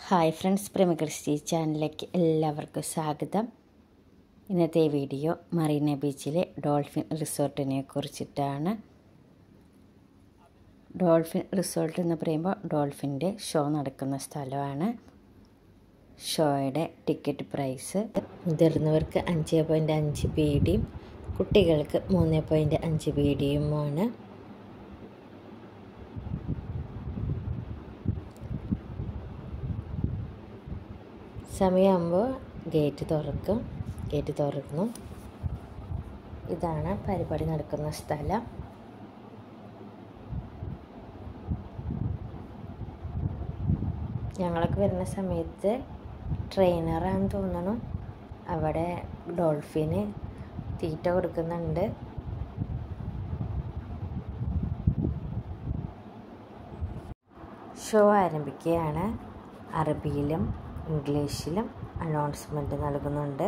hi friends പ്രേമകൃഷ്ടി ചാനലിലേക്ക് എല്ലാവർക്കും സ്വാഗതം ഇന്നത്തെ വീഡിയോ മറീന ബീച്ചിലെ ഡോൾഫിൻ റിസോർട്ടിനെ കുറിച്ചിട്ടാണ് ഡോൾഫിൻ റിസോർട്ട് എന്ന് പറയുമ്പോൾ ഡോൾഫിൻ്റെ ഷോ നടക്കുന്ന സ്ഥലമാണ് ഷോയുടെ ടിക്കറ്റ് പ്രൈസ് മുതിർന്നവർക്ക് അഞ്ച് പോയിൻറ്റ് അഞ്ച് ബി ഡിയും കുട്ടികൾക്ക് മൂന്ന് പോയിൻറ്റ് അഞ്ച് ബി ഡിയുമാണ് സമയമാകുമ്പോൾ ഗേറ്റ് തുറക്കും ഗേറ്റ് തുറന്നു ഇതാണ് പരിപാടി നടക്കുന്ന സ്ഥലം ഞങ്ങളൊക്കെ വരുന്ന സമയത്ത് ട്രെയിനറാന്ന് തോന്നണു അവിടെ ഡോൾഫിന് തീറ്റ കൊടുക്കുന്നുണ്ട് ഷോ ആരംഭിക്കുകയാണ് അറബിയിലും ഇംഗ്ലീഷിലും അനൗൺസ്മെൻറ്റ് നൽകുന്നുണ്ട്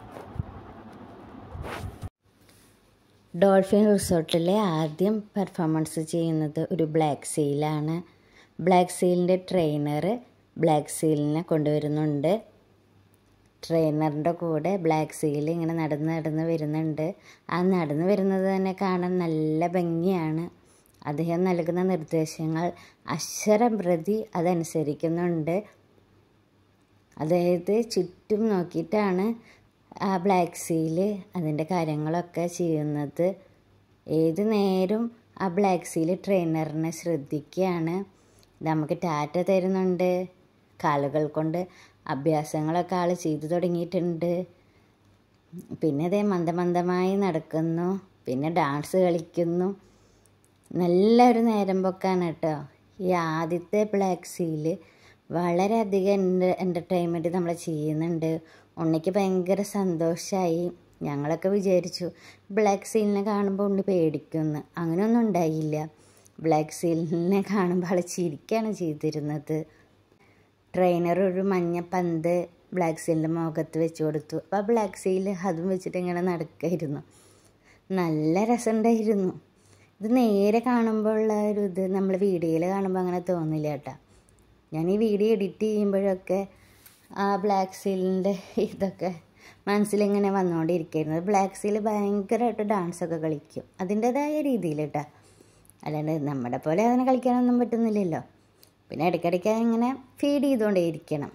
ഡോൾഫിൻ റിസോർട്ടിലെ ആദ്യം പെർഫോമൻസ് ചെയ്യുന്നത് ഒരു ബ്ലാക്ക് സീലാണ് ബ്ലാക്ക് സീലിൻ്റെ ട്രെയിനർ ബ്ലാക്ക് സീലിനെ കൊണ്ടുവരുന്നുണ്ട് ട്രെയിനറിൻ്റെ കൂടെ ബ്ലാക്ക് സീൽ ഇങ്ങനെ നടന്ന് നടന്ന് വരുന്നുണ്ട് ആ നടന്ന് വരുന്നത് തന്നെ കാണാൻ നല്ല ഭംഗിയാണ് അദ്ദേഹം നൽകുന്ന നിർദ്ദേശങ്ങൾ അക്ഷരം പ്രതി അതനുസരിക്കുന്നുണ്ട് അതായത് ചുറ്റും നോക്കിയിട്ടാണ് ആ ബ്ലാക്ക് സീല് അതിൻ്റെ കാര്യങ്ങളൊക്കെ ചെയ്യുന്നത് ഏത് നേരം ആ ബ്ലാക്ക് സീല് ട്രെയിനറിനെ ശ്രദ്ധിക്കുകയാണ് നമുക്ക് ടാറ്റ തരുന്നുണ്ട് കാലുകൾ കൊണ്ട് അഭ്യാസങ്ങളൊക്കെ ആൾ ചെയ്തു തുടങ്ങിയിട്ടുണ്ട് പിന്നെ അതേ മന്ദമന്ദമായി നടക്കുന്നു പിന്നെ ഡാൻസ് കളിക്കുന്നു നല്ലൊരു നേരം പൊക്കാണ് കേട്ടോ ഈ ആദ്യത്തെ ബ്ലാക്ക് സീല് വളരെയധികം എൻ്റെ എൻ്റർടൈൻമെൻറ്റ് നമ്മൾ ചെയ്യുന്നുണ്ട് ഉണ്ണിക്ക് ഭയങ്കര സന്തോഷമായി ഞങ്ങളൊക്കെ വിചാരിച്ചു ബ്ലാക്ക് സീലിനെ കാണുമ്പോൾ ഉണ്ണി പേടിക്കുമെന്ന് അങ്ങനെയൊന്നും ഉണ്ടായില്ല ബ്ലാക്ക് സീലിനെ കാണുമ്പോൾ ആൾ ചിരിക്കുകയാണ് ചെയ്തിരുന്നത് ട്രെയിനർ ഒരു മഞ്ഞ പന്ത് ബ്ലാക്ക് സീലിൻ്റെ മുഖത്ത് വെച്ച് കൊടുത്തു അപ്പോൾ ആ ബ്ലാക്ക് സീൽ അതും വെച്ചിട്ട് ഇങ്ങനെ നടക്കായിരുന്നു നല്ല രസമുണ്ടായിരുന്നു ഇത് നേരെ കാണുമ്പോൾ ഉള്ള ഒരു ഇത് നമ്മൾ വീഡിയോയിൽ കാണുമ്പോൾ അങ്ങനെ തോന്നില്ല കേട്ടോ ഞാൻ ഈ വീഡിയോ എഡിറ്റ് ചെയ്യുമ്പോഴൊക്കെ ആ ബ്ലാക്ക് സീലിൻ്റെ ഇതൊക്കെ മനസ്സിലിങ്ങനെ വന്നുകൊണ്ടിരിക്കുന്നത് ബ്ലാക്ക് സീൽ ഭയങ്കരമായിട്ട് ഡാൻസൊക്കെ കളിക്കും അതിൻ്റെതായ രീതിയിൽ കേട്ടോ അല്ലാണ്ട് നമ്മുടെ പോലെ അതിനെ കളിക്കാനൊന്നും പറ്റുന്നില്ലല്ലോ പിന്നെ ഇടയ്ക്കിടയ്ക്ക് ഇങ്ങനെ ഫീഡ് ചെയ്തുകൊണ്ടേ ഇരിക്കണം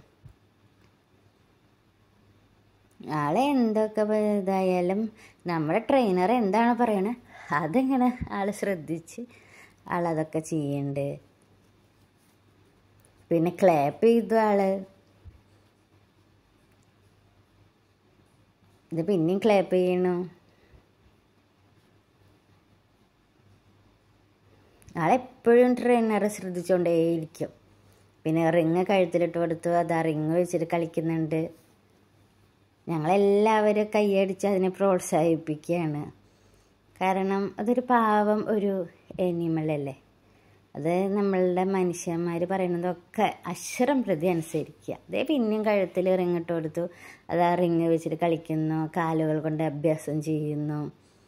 ആളെ എന്തൊക്കെ ഇതായാലും നമ്മുടെ ട്രെയിനർ എന്താണ് പറയണത് അതിങ്ങനെ ആൾ ശ്രദ്ധിച്ച് ആളതൊക്കെ ചെയ്യുന്നുണ്ട് പിന്നെ ക്ലാപ്പ് ചെയ്തു ആള് ഇത് പിന്നെയും ക്ലാപ്പ് ചെയ്യണു ആളെപ്പോഴും ട്രെയിനറെ ശ്രദ്ധിച്ചുകൊണ്ടേയിരിക്കും പിന്നെ റിങ് കഴുത്തിലിട്ട് കൊടുത്തു അത് ആ റിങ് വെച്ചിട്ട് കളിക്കുന്നുണ്ട് ഞങ്ങളെല്ലാവരും കൈയടിച്ച് അതിനെ പ്രോത്സാഹിപ്പിക്കുകയാണ് കാരണം അതൊരു പാവം ഒരു അനിമലല്ലേ അത് നമ്മളുടെ മനുഷ്യന്മാർ പറയുന്നതൊക്കെ അക്ഷരം പ്രതി അനുസരിക്കുക അതേ പിന്നെയും കഴുത്തിൽ റിങ്ങിട്ട് കൊടുത്തു അത് ആ റിങ് വെച്ചിട്ട് കളിക്കുന്നു കാലുകൾ കൊണ്ട് അഭ്യാസം ചെയ്യുന്നു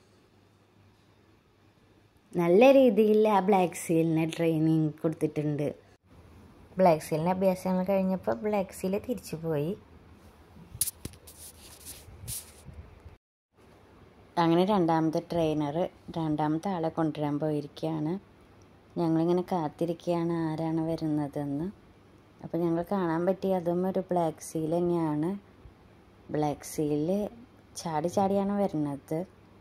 നല്ല രീതിയിൽ ആ ബ്ലാക്ക് സീലിന് ട്രെയിനിങ് കൊടുത്തിട്ടുണ്ട് ബ്ലാക്ക് സീലിന് അഭ്യാസങ്ങൾ കഴിഞ്ഞപ്പോൾ ബ്ലാക്ക് സീൽ തിരിച്ചു പോയി അങ്ങനെ രണ്ടാമത്തെ ട്രെയിനർ രണ്ടാമത്തെ ആളെ കൊണ്ടുവരാൻ പോയിരിക്കുകയാണ് ഞങ്ങളിങ്ങനെ കാത്തിരിക്കുകയാണ് ആരാണ് വരുന്നതെന്ന് അപ്പോൾ ഞങ്ങൾ കാണാൻ പറ്റിയ അതും ഒരു ബ്ലാക്ക് സീൽ തന്നെയാണ് ബ്ലാക്ക് സീല് ചാടി ചാടിയാണ് വരുന്നത്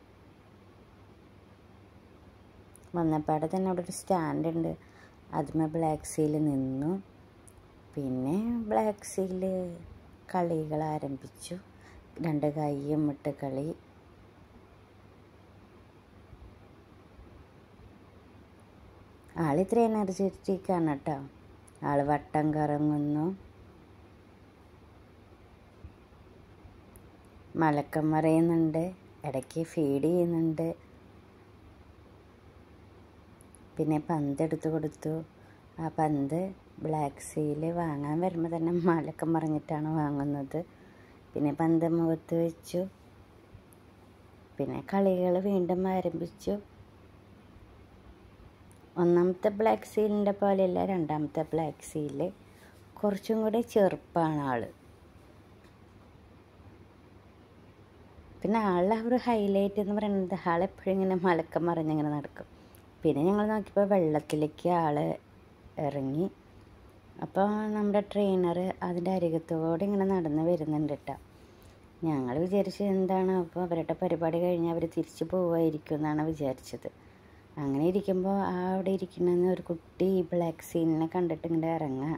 വന്നപ്പാടെ തന്നെ അവിടെ ഒരു സ്റ്റാൻഡ് ഉണ്ട് അതിമേ ബ്ലാക്ക് സീല് നിന്നു പിന്നെ ബ്ലാക്ക് സീല് കളികൾ ആരംഭിച്ചു രണ്ട് കൈയും ഇട്ട് കളി ആളിത്ര എനർജറ്റിക്കാണ് കേട്ടോ ആൾ വട്ടം കറങ്ങുന്നു മലക്കം മറിയുന്നുണ്ട് ഇടയ്ക്ക് ഫീഡ് ചെയ്യുന്നുണ്ട് പിന്നെ പന്ത് എടുത്ത് കൊടുത്തു ആ പന്ത് ബ്ലാക്ക് സീല് വാങ്ങാൻ വരുമ്പോൾ തന്നെ മലക്കം മറിഞ്ഞിട്ടാണ് വാങ്ങുന്നത് പിന്നെ പന്ത് മുഖത്ത് വെച്ചു പിന്നെ കളികൾ വീണ്ടും ആരംഭിച്ചു ഒന്നാമത്തെ ബ്ലാക്ക് സീലിൻ്റെ പോലെയല്ല രണ്ടാമത്തെ ബ്ലാക്ക് സീല് കുറച്ചും കൂടി ചെറുപ്പമാണ് ആൾ പിന്നെ ആളുടെ ഒരു ഹൈലൈറ്റ് എന്ന് പറയുന്നത് ആളെപ്പോഴും ഇങ്ങനെ മലക്കം മറിഞ്ഞിങ്ങനെ നടക്കും പിന്നെ ഞങ്ങൾ നോക്കിയപ്പോൾ വെള്ളത്തിലേക്ക് ആൾ ഇറങ്ങി അപ്പോൾ നമ്മുടെ ട്രെയിനർ അതിൻ്റെ അരികത്തോടെ ഇങ്ങനെ നടന്ന് വരുന്നുണ്ട് കേട്ടോ ഞങ്ങൾ വിചാരിച്ചത് എന്താണ് അപ്പോൾ അവരുടെ പരിപാടി കഴിഞ്ഞ് അവർ തിരിച്ചു പോവുമായിരിക്കും എന്നാണ് വിചാരിച്ചത് അങ്ങനെ ഇരിക്കുമ്പോൾ ആ അവിടെ ഇരിക്കുന്ന ഒരു കുട്ടി ബ്ലാക്ക് സീനിനെ കണ്ടിട്ട് ഇങ്ങോട്ട് ഇറങ്ങുക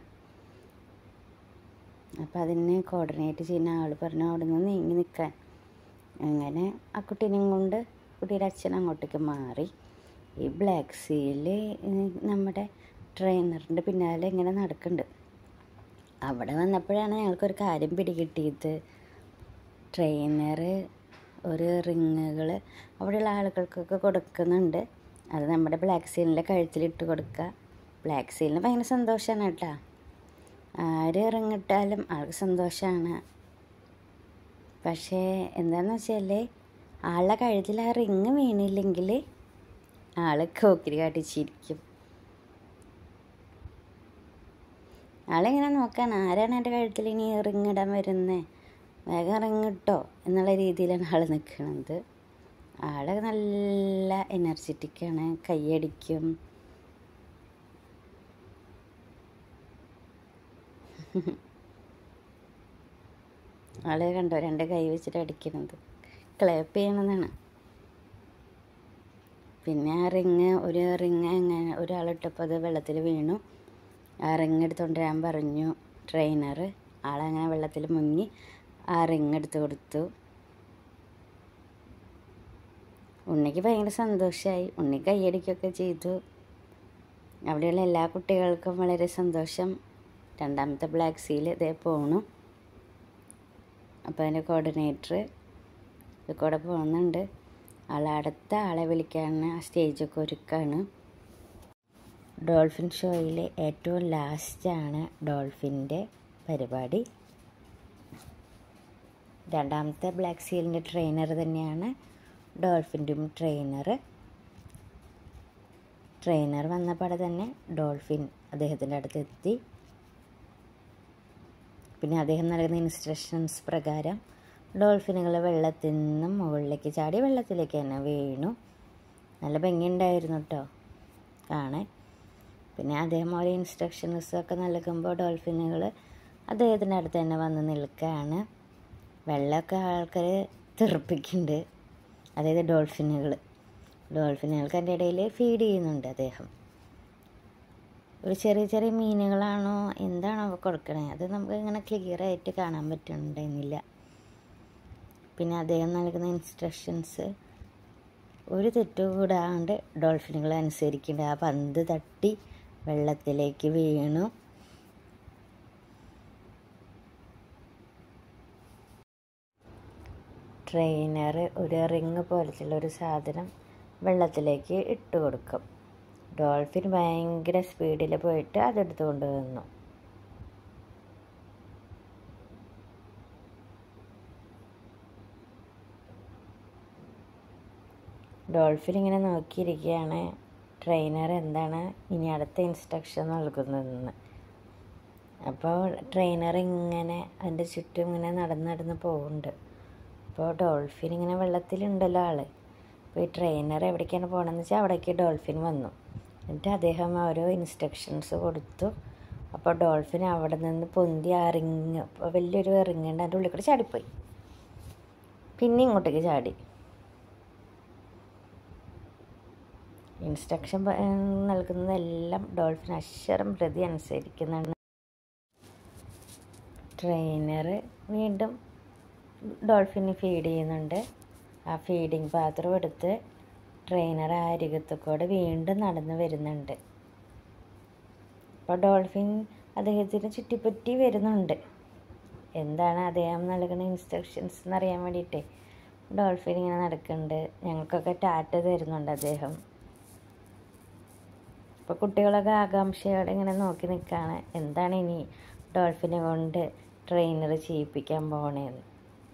അപ്പോൾ അതിനെ കോർഡിനേറ്റ് ചെയ്യുന്ന ആൾ പറഞ്ഞു അവിടെ നിന്ന് നീങ്ങി നിൽക്കാൻ അങ്ങനെ ആ കുട്ടീനെയും കൊണ്ട് കുട്ടിയുടെ അച്ഛൻ അങ്ങോട്ടേക്ക് മാറി ഈ ബ്ലാക്ക് സീല് നമ്മുടെ ട്രെയിനറിൻ്റെ പിന്നാലെ ഇങ്ങനെ നടക്കുന്നുണ്ട് അവിടെ വന്നപ്പോഴാണ് ഞങ്ങൾക്കൊരു കാര്യം പിടികിട്ടിയത് ട്രെയിനർ ഒരു റിങ്ങുകൾ അവിടെയുള്ള ആളുകൾക്കൊക്കെ കൊടുക്കുന്നുണ്ട് അത് നമ്മുടെ ബ്ലാക്ക് സീലിൻ്റെ കഴുത്തിലിട്ട് കൊടുക്കുക ബ്ലാക്ക് സീലിന് ഭയങ്കര സന്തോഷമാണ് കേട്ടോ ആര് റിങ്ങിട്ടാലും ആൾക്ക് സന്തോഷമാണ് പക്ഷേ എന്താണെന്ന് വെച്ചാൽ ആളുടെ കഴുത്തിൽ ആ റിങ് വീണില്ലെങ്കിൽ ആൾ കോക്കിരി കാട്ടിച്ചിരിക്കും ആളിങ്ങനെ നോക്കാൻ ആരാണ് എൻ്റെ കഴുത്തിൽ ഇനി റിങ് ഇടാൻ വരുന്നത് വേഗം റിങ് ഇട്ടോ എന്നുള്ള രീതിയിലാണ് ആൾ നിൽക്കുന്നത് ആൾ നല്ല എനർജറ്റിക്കാണ് കൈയടിക്കും ആള് കണ്ടോ രണ്ട് കൈ വെച്ചിട്ട് അടിക്കുന്നത് ക്ലാപ്പ് ചെയ്യണമെന്നാണ് പിന്നെ ആ റിങ് ഒരു റിങ് എങ്ങനെ ഒരാളിട്ടപ്പോൾ അത് വെള്ളത്തിൽ വീണു ആ റിങ് എടുത്തുകൊണ്ട് വരാൻ പറഞ്ഞു ട്രെയിനർ ആളങ്ങനെ വെള്ളത്തിൽ മുങ്ങി ആ റിങ് എടുത്ത് കൊടുത്തു ഉണ്ണിക്ക് ഭയങ്കര സന്തോഷമായി ഉണ്ണി കൈയടിക്കുകയൊക്കെ ചെയ്തു അവിടെയുള്ള എല്ലാ കുട്ടികൾക്കും വളരെ സന്തോഷം രണ്ടാമത്തെ ബ്ലാക്ക് സീൽ ഇതേ പോണു അപ്പോൾ അതിൻ്റെ കോർഡിനേറ്റർ ഇത് കൂടെ പോകുന്നുണ്ട് ആൾ അടുത്ത ആളെ വിളിക്കാൻ ആ സ്റ്റേജൊക്കെ ഒരുക്കാണ് ഡോൾഫിൻ ഷോയിൽ ഏറ്റവും ലാസ്റ്റാണ് ഡോൾഫിൻ്റെ പരിപാടി രണ്ടാമത്തെ ബ്ലാക്ക് സീലിൻ്റെ ട്രെയിനർ തന്നെയാണ് ഡോൾഫിൻ്റെയും ട്രെയിനർ ട്രെയിനർ വന്നപാടെ തന്നെ ഡോൾഫിൻ അദ്ദേഹത്തിൻ്റെ അടുത്തെത്തി പിന്നെ അദ്ദേഹം നൽകുന്ന ഇൻസ്ട്രക്ഷൻസ് പ്രകാരം ഡോൾഫിനുകൾ വെള്ളത്തിൽ നിന്നും മുകളിലേക്ക് ചാടി വെള്ളത്തിലേക്ക് തന്നെ വീണു നല്ല ഭംഗിയുണ്ടായിരുന്നു കേട്ടോ കാണാൻ പിന്നെ അദ്ദേഹം ഓരോ ഇൻസ്ട്രക്ഷൻസ് ഒക്കെ നൽകുമ്പോൾ ഡോൾഫിനുകൾ അദ്ദേഹത്തിൻ്റെ അടുത്ത് തന്നെ വന്ന് നിൽക്കുകയാണ് വെള്ളമൊക്കെ ആൾക്കാർ തെറിപ്പിക്കുന്നുണ്ട് അതായത് ഡോൾഫിനുകൾ ഡോൾഫിനുകൾക്ക് അതിൻ്റെ ഇടയിൽ ഫീഡ് ചെയ്യുന്നുണ്ട് അദ്ദേഹം ഒരു ചെറിയ ചെറിയ മീനുകളാണോ എന്താണോ അവ കൊടുക്കണേ അത് നമുക്ക് ഇങ്ങനെ ക്ലിയർ ആയിട്ട് കാണാൻ പറ്റുന്നുണ്ടായിരുന്നില്ല പിന്നെ അദ്ദേഹം നൽകുന്ന ഇൻസ്ട്രക്ഷൻസ് ഒരു തെറ്റു കൂടാണ്ട് ഡോൾഫിനുകൾ അനുസരിക്കേണ്ട ആ പന്ത് തട്ടി വെള്ളത്തിലേക്ക് വീണു ട്രെയിനർ ഒരു റിങ് പോലത്തുള്ള ഒരു സാധനം വെള്ളത്തിലേക്ക് ഇട്ട് കൊടുക്കും ഡോൾഫിൻ ഭയങ്കര സ്പീഡിൽ പോയിട്ട് അതെടുത്ത് കൊണ്ടുവന്നു ഡോൾഫിൻ ഇങ്ങനെ നോക്കിയിരിക്കുകയാണ് ട്രെയിനർ എന്താണ് ഇനി അടുത്ത ഇൻസ്ട്രക്ഷൻ നൽകുന്നതെന്ന് അപ്പോൾ ട്രെയിനർ ഇങ്ങനെ അതിൻ്റെ ചുറ്റും ഇങ്ങനെ നടന്ന് നടന്ന് പോകുന്നുണ്ട് അപ്പോൾ ഡോൾഫിൻ ഇങ്ങനെ വെള്ളത്തിലുണ്ടല്ലോ ആള് അപ്പോൾ ഈ ട്രെയിനർ എവിടേക്കാണ് പോകണമെന്ന് വെച്ചാൽ അവിടേക്ക് ഡോൾഫിൻ വന്നു എന്നിട്ട് അദ്ദേഹം ഓരോ ഇൻസ്ട്രക്ഷൻസ് കൊടുത്തു അപ്പോൾ ഡോൾഫിൻ അവിടെ നിന്ന് പൊന്തി ആ റിങ് വലിയൊരു റിങ് ഉണ്ട് അതിൻ്റെ ഉള്ളിൽ കൂടെ ചാടിപ്പോയി പിന്നെ ഇങ്ങോട്ടേക്ക് ചാടി ഇൻസ്ട്രക്ഷൻ നൽകുന്നതെല്ലാം ഡോൾഫിൻ അക്ഷരം പ്രതി അനുസരിക്കുന്നുണ്ട് ട്രെയിനർ വീണ്ടും ഡോൾഫിന് ഫീഡ് ചെയ്യുന്നുണ്ട് ആ ഫീഡിങ് പാത്രം എടുത്ത് ട്രെയിനർ ആ അരികത്ത് കൂടെ വീണ്ടും നടന്നു വരുന്നുണ്ട് അപ്പോൾ ഡോൾഫിൻ അദ്ദേഹത്തിന് ചുറ്റിപ്പറ്റി വരുന്നുണ്ട് എന്താണ് അദ്ദേഹം നൽകുന്ന ഇൻസ്ട്രക്ഷൻസ് എന്നറിയാൻ വേണ്ടിയിട്ടേ ഡോൾഫിൻ ഇങ്ങനെ നടക്കുന്നുണ്ട് ഞങ്ങൾക്കൊക്കെ ടാറ്റ തരുന്നുണ്ട് അദ്ദേഹം അപ്പോൾ കുട്ടികളൊക്കെ ആകാംക്ഷയോടെ ഇങ്ങനെ നോക്കി നിൽക്കുകയാണ് എന്താണ് ഇനി ഡോൾഫിനെ കൊണ്ട് ട്രെയിനർ ചെയ്യിപ്പിക്കാൻ പോണേന്ന്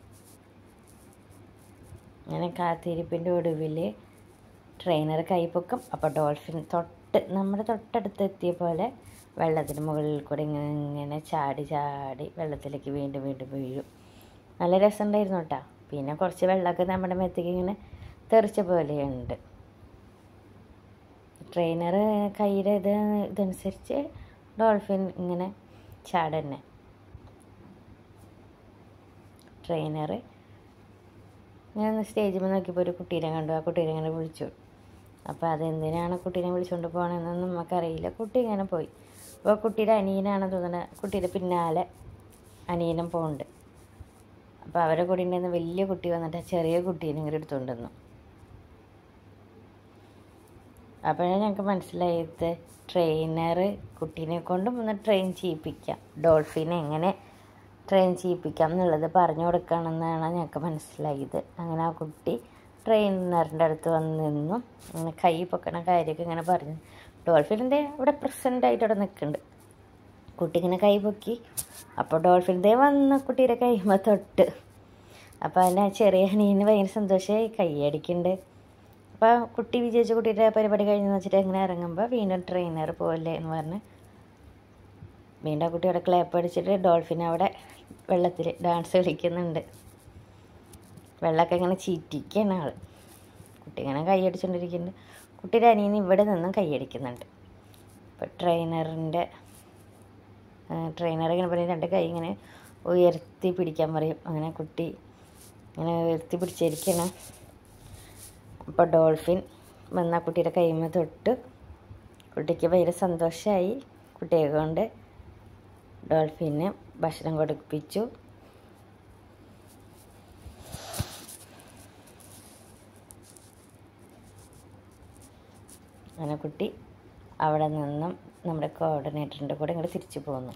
അങ്ങനെ കാത്തിരിപ്പിൻ്റെ ഒടുവിൽ ട്രെയിനർ കൈപ്പൊക്കും അപ്പോൾ ഡോൾഫിൻ തൊട്ട് നമ്മുടെ തൊട്ടടുത്ത് എത്തിയ പോലെ വെള്ളത്തിന് മുകളിൽ കൂടെ ഇങ്ങനെ ഇങ്ങനെ ചാടി ചാടി വെള്ളത്തിലേക്ക് വീണ്ടും വീണ്ടും വീഴും നല്ല രസമുണ്ടായിരുന്നു കേട്ടോ പിന്നെ കുറച്ച് വെള്ളമൊക്കെ നമ്മുടെ മെത്തേക്ക് ഇങ്ങനെ തെറിച്ച പോലെയുണ്ട് ട്രെയിനർ കയ്യുടെ ഇത് ഇതനുസരിച്ച് ഡോൾഫിൻ ഇങ്ങനെ ചാടന്നെ ട്രെയിനർ ഞാൻ സ്റ്റേജിൽ നോക്കിയപ്പോൾ ഒരു കുട്ടീനെ കണ്ടു ആ കുട്ടീനെ ഇങ്ങനെ വിളിച്ചു അപ്പോൾ അതെന്തിനാണ് കുട്ടീനെ വിളിച്ചുകൊണ്ട് പോകണമെന്നൊന്നും നമുക്കറിയില്ല കുട്ടി ഇങ്ങനെ പോയി അപ്പോൾ കുട്ടിയുടെ അനിയനാണ് തോന്നുന്നത് കുട്ടിയുടെ പിന്നാലെ അനിയനും പോകുന്നുണ്ട് അപ്പോൾ അവരെ കൂടെ ഉണ്ടായിരുന്ന വലിയ കുട്ടി വന്നിട്ട് ആ ചെറിയ കുട്ടീനെ ഇങ്ങനെ എടുത്തുകൊണ്ട് വന്നു അപ്പോഴാണ് ഞങ്ങൾക്ക് മനസ്സിലായത് ട്രെയിനർ കുട്ടീനെ കൊണ്ട് ഒന്ന് ട്രെയിൻ ചെയ്യിപ്പിക്കാം ഡോൾഫിനെ എങ്ങനെ ട്രെയിൻ ചെയ്യിപ്പിക്കാം എന്നുള്ളത് പറഞ്ഞു കൊടുക്കണമെന്നാണ് ഞങ്ങൾക്ക് മനസ്സിലായത് അങ്ങനെ ആ കുട്ടി ട്രെയിനറിൻ്റെ അടുത്ത് വന്ന് നിന്നു അങ്ങനെ കൈ പൊക്കണ കാര്യമൊക്കെ ഇങ്ങനെ പറഞ്ഞു ഡോൾഫിൻ്റെ ഇവിടെ പ്രസൻ്റ് ആയിട്ട് അവിടെ നിൽക്കുന്നുണ്ട് കുട്ടി ഇങ്ങനെ കൈ പൊക്കി അപ്പോൾ ഡോൾഫിൻ്റെ വന്ന് കുട്ടിയുടെ കൈമ തൊട്ട് അപ്പോൾ അതിൻ്റെ ചെറിയ അനിയന് ഭയങ്കര സന്തോഷമായി കൈയടിക്കുന്നുണ്ട് അപ്പോൾ കുട്ടി വിജയിച്ച കുട്ടിയുടെ പരിപാടി കഴിഞ്ഞെന്ന് വെച്ചിട്ട് ഇങ്ങനെ ഇറങ്ങുമ്പോൾ വീണ്ടും ട്രെയിനർ പോകല്ലേ എന്ന് പറഞ്ഞ് വീണ്ടും ആ കുട്ടി അവിടെ ക്ലാപ്പ് അടിച്ചിട്ട് ഡോൾഫിൻ അവിടെ വെള്ളത്തിൽ ഡാൻസ് കളിക്കുന്നുണ്ട് വെള്ളമൊക്കെ ഇങ്ങനെ ചീറ്റിക്കാണ് ആൾ കുട്ടി ഇങ്ങനെ കൈയടിച്ചുകൊണ്ടിരിക്കുന്നുണ്ട് കുട്ടിയുടെ അനിയൻ ഇവിടെ നിന്നും കൈയടിക്കുന്നുണ്ട് അപ്പോൾ ട്രെയിനറിൻ്റെ ട്രെയിനർ ഇങ്ങനെ പറയും രണ്ട് കൈ ഇങ്ങനെ ഉയർത്തി പിടിക്കാൻ പറയും അങ്ങനെ കുട്ടി ഇങ്ങനെ ഉയർത്തി പിടിച്ചിരിക്കണം അപ്പോൾ ഡോൾഫിൻ വന്ന കുട്ടിയുടെ കൈമ തൊട്ട് കുട്ടിക്ക് ഭയങ്കര സന്തോഷമായി കുട്ടിയെ കൊണ്ട് ഡോൾഫിന് ഭക്ഷണം കൊടുപ്പിച്ചു അങ്ങനെ കുട്ടി അവിടെ നിന്നും നമ്മുടെ കോർഡിനേറ്ററിൻ്റെ കൂടെ ഇങ്ങോട്ട് തിരിച്ചു പോന്നു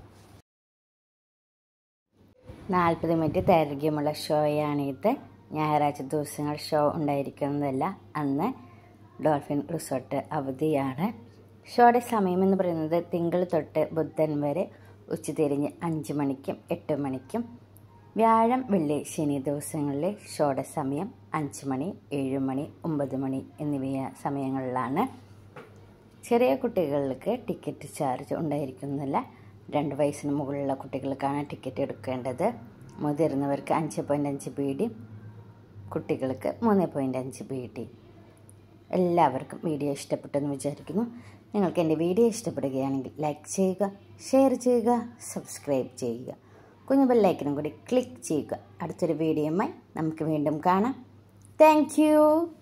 നാൽപ്പത് മിനിറ്റ് ദൈർഘ്യമുള്ള ഷോയാണിത് ഞായറാഴ്ച ദിവസങ്ങൾ ഷോ ഉണ്ടായിരിക്കുന്നതല്ല അന്ന് ഡോൾഫിൻ റിസോർട്ട് അവധിയാണ് ഷോയുടെ സമയമെന്ന് പറയുന്നത് തിങ്കൾ തൊട്ട് ബുധൻ വരെ ഉച്ചതിരിഞ്ഞ് അഞ്ച് മണിക്കും എട്ട് മണിക്കും വ്യാഴം വെള്ളി ശനി ദിവസങ്ങളിലെ ഷോയുടെ സമയം അഞ്ച് മണി ഏഴ് മണി ഒമ്പത് മണി എന്നിവയ സമയങ്ങളിലാണ് ചെറിയ കുട്ടികൾക്ക് ടിക്കറ്റ് ചാർജ് ഉണ്ടായിരിക്കുന്നില്ല രണ്ട് വയസ്സിന് മുകളിലുള്ള കുട്ടികൾക്കാണ് ടിക്കറ്റ് എടുക്കേണ്ടത് മുതിർന്നവർക്ക് അഞ്ച് പോയിൻ്റ് അഞ്ച് ബി ഡി കുട്ടികൾക്ക് മൂന്ന് പോയിൻ്റ് അഞ്ച് ബി ഡി എല്ലാവർക്കും വീഡിയോ ഇഷ്ടപ്പെട്ടെന്ന് വിചാരിക്കുന്നു നിങ്ങൾക്ക് എൻ്റെ വീഡിയോ ഇഷ്ടപ്പെടുകയാണെങ്കിൽ ലൈക്ക് ചെയ്യുക ഷെയർ ചെയ്യുക സബ്സ്ക്രൈബ് ചെയ്യുക കുഞ്ഞു ബെല്ലൈക്കനും കൂടി ക്ലിക്ക് ചെയ്യുക അടുത്തൊരു വീഡിയോയുമായി നമുക്ക് വീണ്ടും കാണാം താങ്ക്